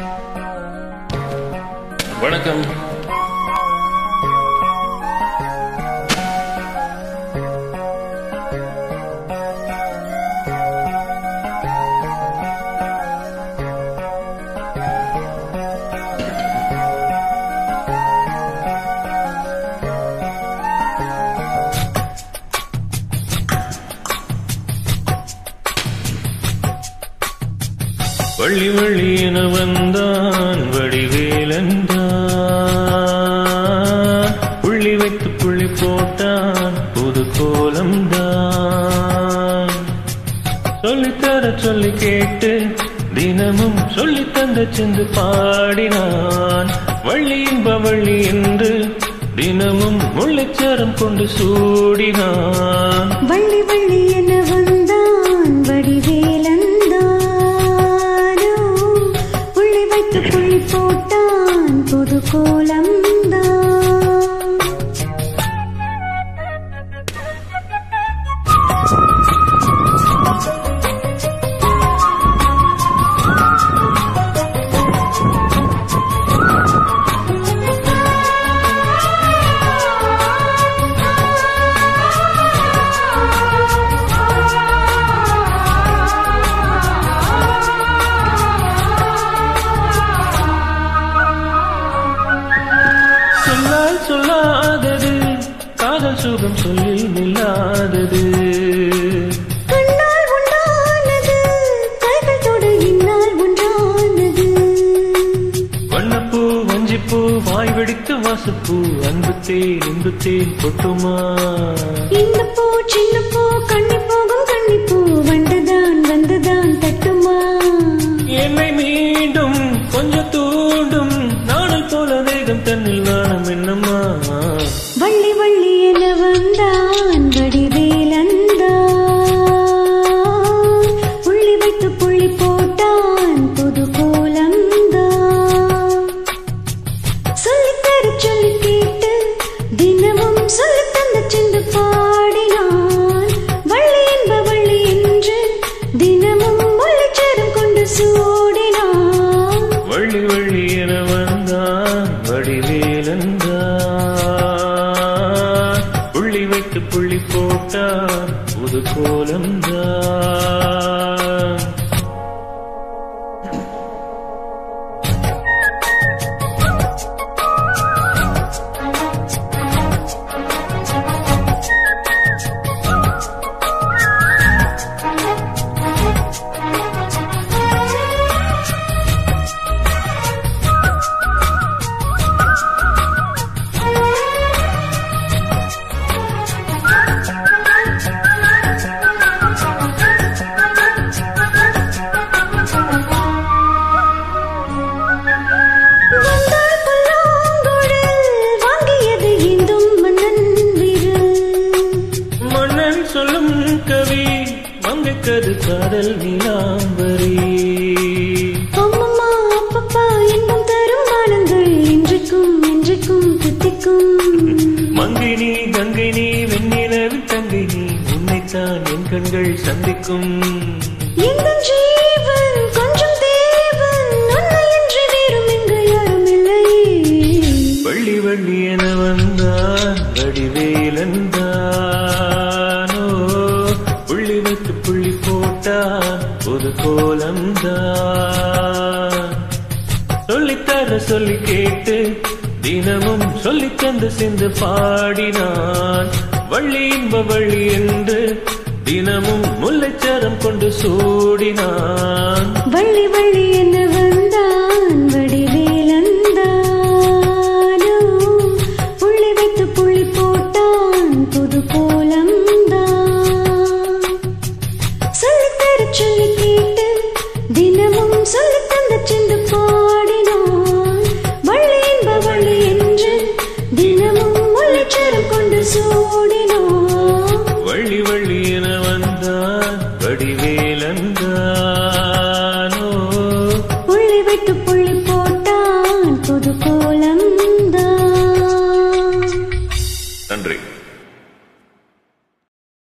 வணக்கம் வள்ளி வள்ளி என வந்தான் வடிவேலந்தான் புள்ளி வைத்து புள்ளி போட்டான் புது கோலம்தான் சொல்லித்தர சொல்லி கேட்டு தினமும் சொல்லி தந்த சென்று பாடினான் வள்ளி இன்ப வள்ளி என்று தினமும் முள்ளைச்சரம் கொண்டு சூடினான் வள்ளி வள்ளி என வந்தான் வடிவேலந்தானோ புள்ளி வைத்து புள்ளி போட்டான் புது கோலம்தான் சொல்லால் சொல்லாதது காதல் சுகம் சொல்லில் நில்லாதது கண்ணால் உண்டானது கைகள் தொட இன்னால் ஒன்றானது வண்ணப்பூ வஞ்சிப்பூ வாய் வெடித்து வாசப்பூ அன்பு தேன் இன்பு தேன் கொட்டுமா இந்த பூ சின்ன பூ கண்ணி போகும் கண்ணி பூ வண்டுதான் வந்துதான் தட்டுமா என்னை மீண்டும் கொஞ்சம் தூண்டும் நாடல் போல வேகம் தன்னில் நாணம் என்னம்மா வள்ளி வள்ளி என வந்தான் வடிவேலந்தான் புள்ளி வைத்து புள்ளி போட்டான் புது கோலம்தான் சொல்லித்தர சொல்லி கேட்டு தினமும் சொல்லி தந்த சென்று பாடினான் வள்ளி என்ப வள்ளி என்று தினமும் முள்ளிச்சரம் கொண்டு சூடினான் வள்ளி வள்ளி என வந்தான் வடிவேலந்தான் புள்ளி வைத்து புள்ளி போட்டான் புது கோலம்தான் வந்தாள் புல்லாங்குழல், வாங்கியது இந்தும் மன்னன் விரல். மன்னன் சொல்லும் கவி மங்கைக்கது காதல் நீலாம்பரி அம்மம்மா, அப்பப்பா, இன்பம் தரும் வானங்கள் இன்றைக்கும் என்றைக்கும் தித்திக்கும். மங்கினி கங்கினி வெண்ணிலவில் தங்கினி உன்னைத்தான் என் கண்கள் சந்திக்கும் எந்தன் ஜீவன் கொஞ்சம் தேவன், உன்னையன்றி வேறும் இங்கு யாரும் இல்லையே. வள்ளி வள்ளி என வந்தான் வடிவேலந்தானோ புள்ளி வைத்து புள்ளி போட்டான் ஒரு கோலம்தான் சொல்லித்தர சொல்லி கேட்டு தினமும் சொல்லி தந்து சிந்து பாடினான் வள்ளி இன்ப வள்ளி என்று தினமும் முல்லைச்சரம் கொண்டு சூடினான் வள்ளி வள்ளி என வந்தான் வடிவேலந்தானோ புள்ளி வைத்து புள்ளி போட்டான் புது கோலம்தான் சொல்லித்தர சொல்லி கேட்டு தினமும் சொல்லி தந்த சென்று பாடினான் வள்ளி என்ப வள்ளி என்று தினமும் முள்ளிச்சரம் கொண்டு சூடினான் வள்ளி வள்ளி என வந்தான் வடிவே